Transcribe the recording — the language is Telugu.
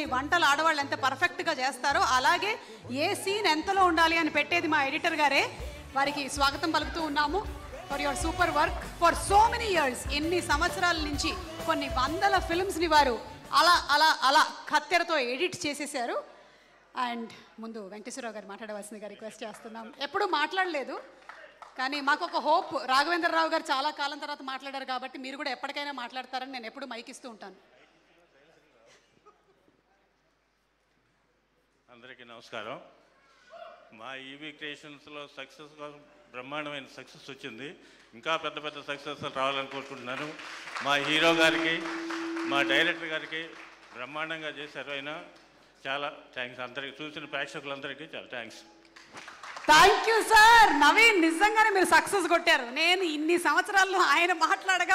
చేసుకుని వంటలు ఆడవాళ్ళు ఎంత పర్ఫెక్ట్గా చేస్తారో అలాగే ఏ సీన్ ఎంతలో ఉండాలి అని పెట్టేది మా ఎడిటర్ గారే వారికి స్వాగతం పలుకుతూ ఉన్నాము for your super work for so many years ఎన్ని సంవత్సరాల నుంచి కొన్ని వందల ఫిల్మ్స్ని వారు అలా అలా అలా కత్తెరతో ఎడిట్ చేసేసారు అండ్ ముందు వెంకటేశ్వరరావు గారు మాట్లాడవలసిందిగా రిక్వెస్ట్ చేస్తున్నాం ఎప్పుడు మాట్లాడలేదు కానీ మాకు ఒక హోప్ రాఘవేంద్రరావు గారు చాలా కాలం తర్వాత మాట్లాడారు కాబట్టి మీరు కూడా ఎప్పటికైనా మాట్లాడతారని నేను ఎప్పుడు మైక్ ఇస్తూ ఉంటాను అందరికీ నమస్కారం మా ఈవీ క్రియేషన్స్లో సక్సెస్ బ్రహ్మాండమైన సక్సెస్ వచ్చింది ఇంకా పెద్ద పెద్ద సక్సెస్ రావాలని కోరుకుంటున్నాను మా హీరో గారికి మా డైరెక్టర్ గారికి బ్రహ్మాండంగా చేశారు ఆయన చాలా థ్యాంక్స్ అందరికి చూసిన ప్రేక్షకులందరికీ చాలా thanks thank you sir Naveen నిజంగానే మీరు సక్సెస్ కొట్టారు నేను ఇన్ని సంవత్సరాల్లో ఆయన మాట్లాడగా